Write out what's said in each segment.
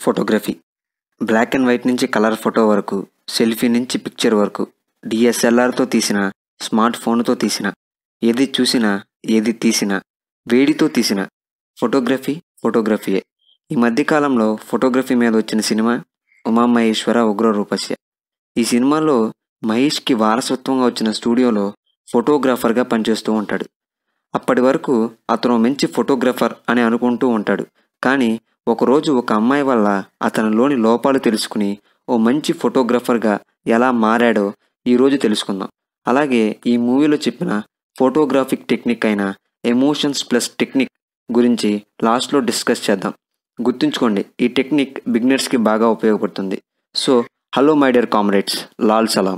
photography black and white నుంచి colour photo వరకు selfie నుంచి పిక్చర్ వరకు డిఎస్ఎల్ఆర్తో తీసిన స్మార్ట్ ఫోన్తో తీసిన ఏది చూసినా ఏది తీసినా వేడితో తీసిన ఫోటోగ్రఫీ ఫోటోగ్రఫీయే ఈ మధ్యకాలంలో ఫోటోగ్రఫీ మీద వచ్చిన సినిమా ఉమామహేశ్వర ఉగ్ర రూపస్య ఈ సినిమాలో మహేష్కి వారసత్వంగా వచ్చిన స్టూడియోలో ఫోటోగ్రాఫర్గా పనిచేస్తూ ఉంటాడు అప్పటి వరకు అతను మంచి ఫోటోగ్రాఫర్ అని అనుకుంటూ ఉంటాడు కానీ ఒకరోజు ఒక అమ్మాయి వల్ల అతనిలోని లోపాలు తెలుసుకుని ఓ మంచి ఫోటోగ్రాఫర్గా ఎలా మారాడో ఈరోజు తెలుసుకుందాం అలాగే ఈ మూవీలో చెప్పిన ఫోటోగ్రాఫిక్ టెక్నిక్ అయిన ఎమోషన్స్ ప్లస్ టెక్నిక్ గురించి లాస్ట్లో డిస్కస్ చేద్దాం గుర్తుంచుకోండి ఈ టెక్నిక్ బిగినర్స్కి బాగా ఉపయోగపడుతుంది so hello my dear comrades లాల్ సలాం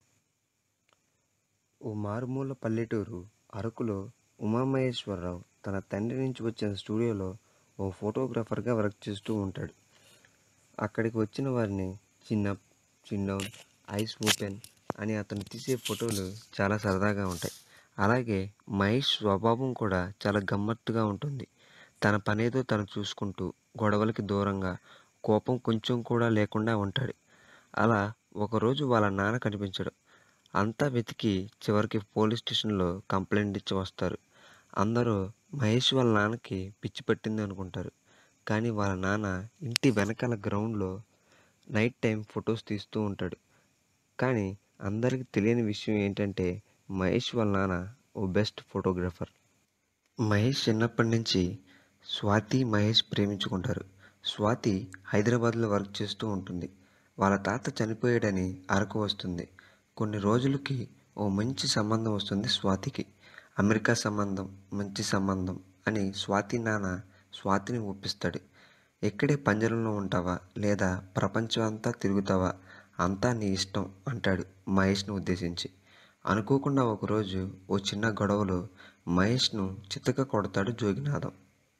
ఓ మారుమూల పల్లెటూరు అరకులో ఉమామహేశ్వరరావు తన తండ్రి నుంచి వచ్చిన స్టూడియోలో ఓ ఫోటోగ్రాఫర్గా వర్క్ చేస్తూ ఉంటాడు అక్కడికి వచ్చిన వారిని చిన్న చిన్న ఐస్ ఓపెన్ అని అతను తీసే ఫోటోలు చాలా సరదాగా ఉంటాయి అలాగే మహేష్ స్వభావం కూడా చాలా గమ్మత్తుగా ఉంటుంది తన పనేదో తను చూసుకుంటూ గొడవలకి దూరంగా కోపం కొంచెం కూడా లేకుండా ఉంటాడు అలా ఒకరోజు వాళ్ళ నాన్న కనిపించడు అంతా వెతికి చివరికి పోలీస్ స్టేషన్లో కంప్లైంట్ ఇచ్చి వస్తారు అందరూ మహేష్ వాళ్ళ నాన్నకి పిచ్చి పట్టింది అనుకుంటారు కానీ వాళ్ళ నాన్న ఇంటి వెనకాల గ్రౌండ్లో నైట్ టైం ఫొటోస్ తీస్తూ ఉంటాడు కానీ అందరికీ తెలియని విషయం ఏంటంటే మహేష్ వాళ్ళ నాన్న ఓ బెస్ట్ ఫోటోగ్రాఫర్ మహేష్ చిన్నప్పటి నుంచి స్వాతి మహేష్ ప్రేమించుకుంటారు స్వాతి హైదరాబాద్లో వర్క్ చేస్తూ ఉంటుంది వాళ్ళ తాత చనిపోయాడని అరకు వస్తుంది కొన్ని రోజులకి ఓ మంచి సంబంధం వస్తుంది స్వాతికి అమెరికా సంబంధం మంచి సంబంధం అని స్వాతి నాన్న స్వాతిని ఒప్పిస్తాడు ఎక్కడే పంజరంలో ఉంటావా లేదా ప్రపంచం అంతా తిరుగుతావా అంతా నీ ఇష్టం అంటాడు మహేష్ను ఉద్దేశించి అనుకోకుండా ఒకరోజు ఓ చిన్న గొడవలో మహేష్ను చితక కొడతాడు జోగినాథం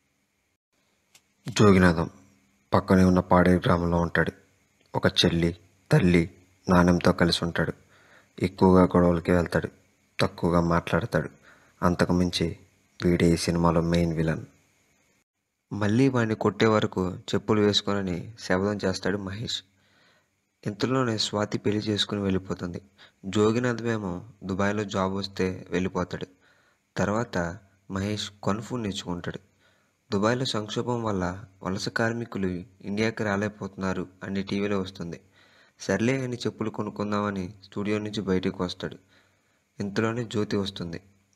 జోగినాథం పక్కనే ఉన్న పాడేరు గ్రామంలో ఉంటాడు ఒక చెల్లి తల్లి నాణ్యంతో కలిసి ఉంటాడు ఎక్కువగా గొడవలకి వెళ్తాడు తక్కువగా మాట్లాడతాడు అంతకు మించి వీడే ఈ సినిమాలో మెయిన్ విలన్ మళ్ళీ వాడిని కొట్టే వరకు చెప్పులు వేసుకొని శబదం చేస్తాడు మహేష్ ఇంతలోనే స్వాతి పెళ్లి చేసుకుని వెళ్ళిపోతుంది జోగినాథమేమో దుబాయ్లో జాబ్ వస్తే వెళ్ళిపోతాడు తర్వాత మహేష్ కొనుఫు నేర్చుకుంటాడు దుబాయ్లో సంక్షోభం వల్ల వలస కార్మికులు ఇండియాకి రాలేకపోతున్నారు అని టీవీలో వస్తుంది సర్లే అని చెప్పులు కొనుక్కుందామని స్టూడియో నుంచి బయటకు వస్తాడు ఇంతలోనే జ్యోతి వస్తుంది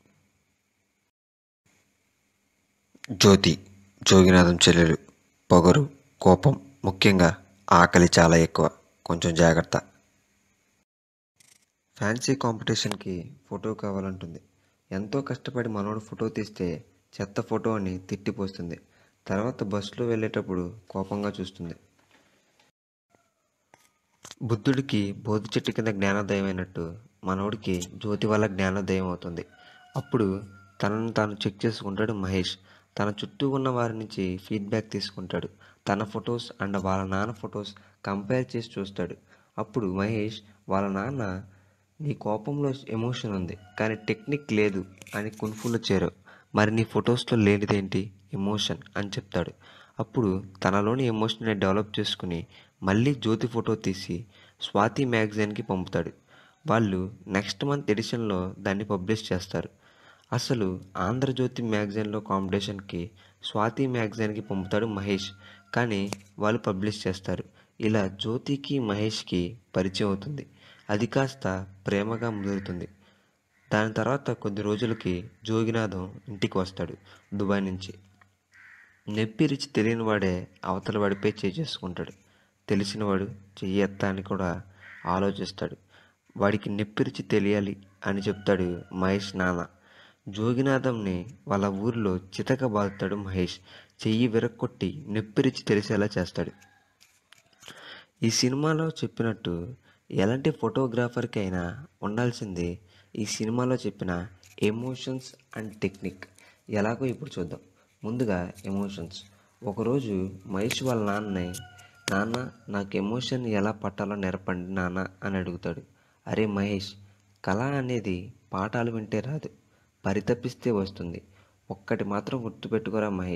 జ్యోతి జోగినాథం చెల్లెలు పొగరు కోపం ముఖ్యంగా ఆకలి చాలా ఎక్కువ కొంచెం జాగ్రత్త ఫ్యాన్సీ కాంపిటీషన్కి ఫోటో కావాలంటుంది ఎంతో కష్టపడి మనోడు ఫోటో తీస్తే చెత్త ఫోటో అని తిట్టిపోస్తుంది తర్వాత బస్సులో వెళ్ళేటప్పుడు కోపంగా చూస్తుంది బుద్ధుడికి బోధి చెట్టు కింద జ్ఞానోదయం అయినట్టు మనోడికి జ్యోతి వల్ల జ్ఞానోదయం అవుతుంది అప్పుడు తనను తాను చెక్ చేసుకుంటాడు మహేష్ తన చుట్టూ ఉన్న వారి నుంచి ఫీడ్బ్యాక్ తీసుకుంటాడు తన ఫొటోస్ అండ్ వాళ్ళ నాన్న ఫొటోస్ కంపేర్ చేసి చూస్తాడు అప్పుడు మహేష్ వాళ్ళ నాన్న నీ కోపంలో ఎమోషన్ ఉంది కానీ టెక్నిక్ లేదు అని కున్ఫులో చేరావు మరి నీ ఫొటోస్లో లేనిదేంటి ఎమోషన్ అని చెప్తాడు అప్పుడు తనలోని ఎమోషన్ని డెవలప్ చేసుకుని మళ్ళీ జ్యోతి ఫోటో తీసి స్వాతి మ్యాగజైన్కి పంపుతాడు వాళ్ళు నెక్స్ట్ మంత్ ఎడిషన్లో దాన్ని పబ్లిష్ చేస్తారు అసలు ఆంధ్రజ్యోతి మ్యాగజైన్లో కాంపిటీషన్కి స్వాతి మ్యాగజైన్కి పంపుతాడు మహేష్ కానీ వాళ్ళు పబ్లిష్ చేస్తారు ఇలా జ్యోతికి మహేష్కి పరిచయం అవుతుంది అది కాస్త ప్రేమగా ముదురుతుంది దాని తర్వాత కొద్ది రోజులకి జోగినాథం ఇంటికి వస్తాడు దుబాయ్ నుంచి నొప్పి రుచి తెలియని వాడే అవతల వాడిపై చేసుకుంటాడు తెలిసినవాడు చెయ్యి ఎత్తా అని కూడా ఆలోచిస్తాడు వాడికి నొప్పి రుచి తెలియాలి అని చెప్తాడు మహేష్ నాన్న జోగినాథంని వాళ్ళ ఊరిలో చితక బాదుతాడు మహేష్ చెయ్యి విరక్కొట్టి నొప్పి రుచి తెలిసేలా చేస్తాడు ఈ సినిమాలో చెప్పినట్టు ఎలాంటి ఫోటోగ్రాఫర్కి అయినా ఉండాల్సింది ఈ సినిమాలో చెప్పిన ఎమోషన్స్ అండ్ టెక్నిక్ ఎలాగో ఇప్పుడు చూద్దాం ముందుగా ఎమోషన్స్ ఒకరోజు మహేష్ వాళ్ళ నాన్నని నాన్న నాకు ఎమోషన్ ఎలా పట్టాలో నేర్పండి నాన్న అని అడుగుతాడు అరే మహేష్ కళ అనేది పాఠాలు వింటే రాదు పరితపిస్తే వస్తుంది ఒక్కటి మాత్రం గుర్తుపెట్టుకోరా మహేష్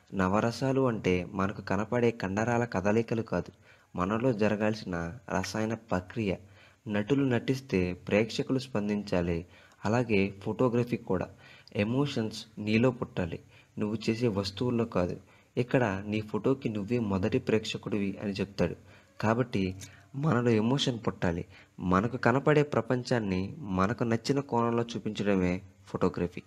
నవరసాలు అంటే మనకు కనపడే కండరాల కదలికలు కాదు మనలో జరగాల్సిన రసాయన ప్రక్రియ నటులు నటిస్తే ప్రేక్షకులు స్పందించాలి అలాగే ఫోటోగ్రఫీ కూడా ఎమోషన్స్ నీలో పుట్టాలి నువ్వు చేసే వస్తువుల్లో కాదు ఇక్కడ నీ ఫోటోకి నువ్వే మొదటి ప్రేక్షకుడివి అని చెప్తాడు కాబట్టి మనలో ఎమోషన్ పుట్టాలి మనకు కనపడే ప్రపంచాన్ని మనకు నచ్చిన కోణంలో చూపించడమే photography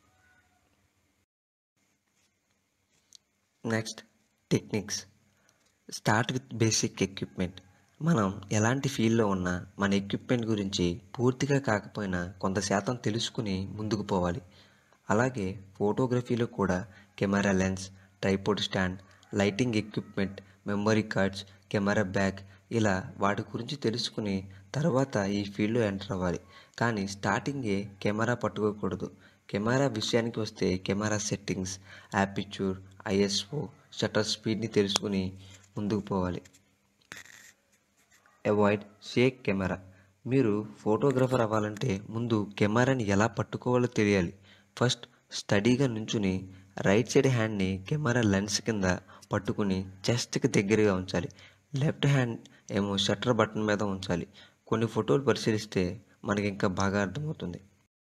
next techniques start with basic equipment మనం ఎలాంటి ఫీల్డ్లో ఉన్నా మన ఎక్విప్మెంట్ గురించి పూర్తిగా కాకపోయినా కొంత శాతం తెలుసుకుని ముందుకు పోవాలి అలాగే ఫోటోగ్రఫీలో కూడా camera lens tripod stand lighting equipment memory cards camera bag ఇలా వాటి గురించి తెలుసుకుని తర్వాత ఈ ఫీల్డ్లో ఎంటర్ అవ్వాలి కానీ స్టార్టింగే కెమెరా పట్టుకోకూడదు కెమెరా విషయానికి వస్తే camera settings aperture ISO shutter స్పీడ్ని తెలుసుకుని ముందుకు పోవాలి అవాయిడ్ షేక్ కెమెరా మీరు ఫోటోగ్రఫర్ అవ్వాలంటే ముందు కెమెరాని ఎలా పట్టుకోవాలో తెలియాలి ఫస్ట్ స్టడీగా నుంచుని రైట్ సైడ్ హ్యాండ్ని కెమెరా లెన్స్ కింద పట్టుకుని చెస్ట్కి దగ్గరగా ఉంచాలి లెఫ్ట్ హ్యాండ్ ఏమో షట్టర్ బటన్ మీద ఉంచాలి కొన్ని ఫోటోలు పరిశీలిస్తే మనకి ఇంకా బాగా అర్థమవుతుంది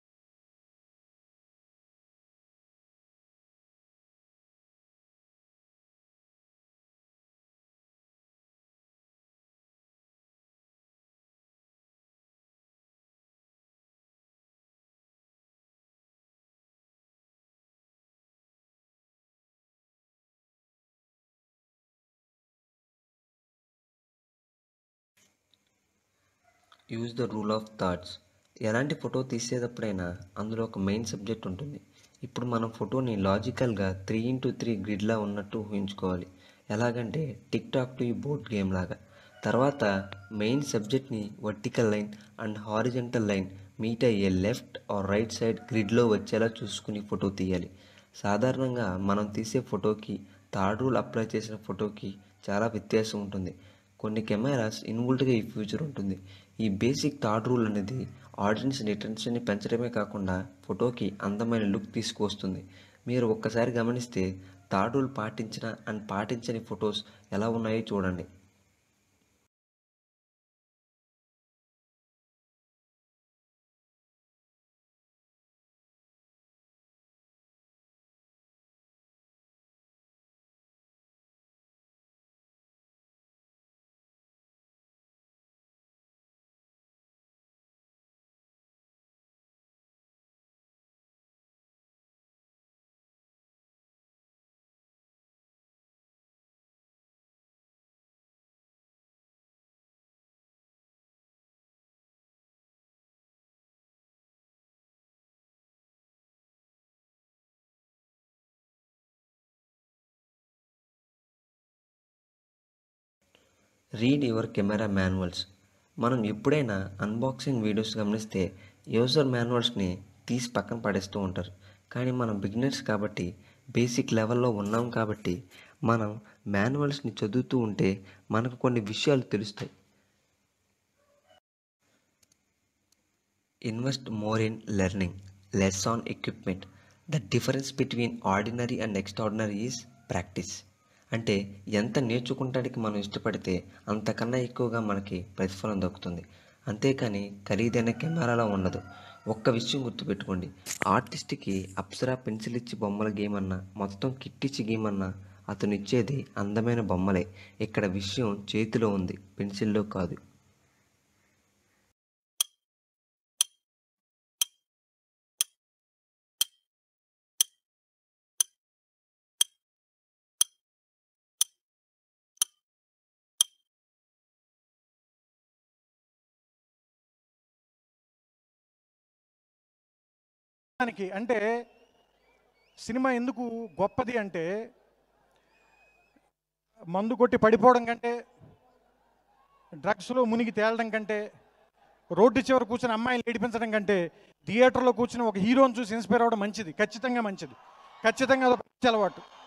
use the rule of thirds ఎలాంటి ఫోటో తీసేటప్పుడైనా అందులో ఒక మెయిన్ సబ్జెక్ట్ ఉంటుంది ఇప్పుడు మనం ఫోటోని లాజికల్గా త్రీ ఇంటూ త్రీ గ్రిడ్లా ఉన్నట్టు ఊహించుకోవాలి ఎలాగంటే టిక్ టాక్ టు ఈ బోర్డ్ గేమ్ లాగా తర్వాత మెయిన్ సబ్జెక్ట్ని vertical line and horizontal line meet అయ్యే లెఫ్ట్ ఆర్ రైట్ సైడ్ గ్రిడ్లో వచ్చేలా చూసుకుని ఫోటో తీయాలి సాధారణంగా మనం తీసే ఫోటోకి థర్డ్ రూల్ అప్లై చేసిన ఫోటోకి చాలా వ్యత్యాసం ఉంటుంది కొన్ని కెమెరాస్ ఇన్బుల్ట్గా ఈ ఫ్యూచర్ ఉంటుంది ఈ బేసిక్ థర్డ్ రూల్ అనేది ఆడియన్స్ రిటెన్షన్ని పెంచడమే కాకుండా ఫోటోకి అందమైన లుక్ తీసుకువస్తుంది మీరు ఒక్కసారి గమనిస్తే థర్డ్ రూల్ పాటించిన అండ్ పాటించని ఫొటోస్ ఎలా ఉన్నాయో చూడండి రీడ్ యువర్ కెమెరా మాన్యువల్స్ మనం ఎప్పుడైనా అన్బాక్సింగ్ వీడియోస్ గమనిస్తే యూజర్ మాన్యువల్స్ని తీసి పక్కన పడేస్తూ ఉంటారు కానీ మనం బిగినర్స్ కాబట్టి బేసిక్ లెవెల్లో ఉన్నాం కాబట్టి మనం మాన్యువల్స్ని చదువుతూ ఉంటే మనకు కొన్ని విషయాలు తెలుస్తాయి invest more in learning less on equipment the difference between ordinary and extraordinary is practice అంటే ఎంత నేర్చుకుంటానికి మనం ఇష్టపడితే అంతకన్నా ఎక్కువగా మనకి ప్రతిఫలం దక్కుతుంది అంతేకాని ఖరీదైన కెమెరాలో ఉండదు ఒక్క విషయం గుర్తుపెట్టుకోండి ఆర్టిస్ట్కి అప్సరా పెన్సిల్ ఇచ్చి బొమ్మల గేమ్ అన్నా మొత్తం కిట్ ఇచ్చి గేమ్ అన్నా అతను ఇచ్చేది అందమైన బొమ్మలే ఇక్కడ విషయం చేతిలో ఉంది పెన్సిల్లో కాదు దానికి అంటే సినిమా ఎందుకు గొప్పది అంటే మందు కొట్టి పడిపోవడం కంటే డ్రగ్స్లో మునిగి తేలడం కంటే రోడ్డు చివర కూర్చొని అమ్మాయిని ఏడిపించడం కంటే థియేటర్లో కూర్చుని ఒక హీరోని చూసి ఇన్స్పైర్ అవ్వడం మంచిది ఖచ్చితంగా మంచిది ఖచ్చితంగా అదొక మంచి అలవాటు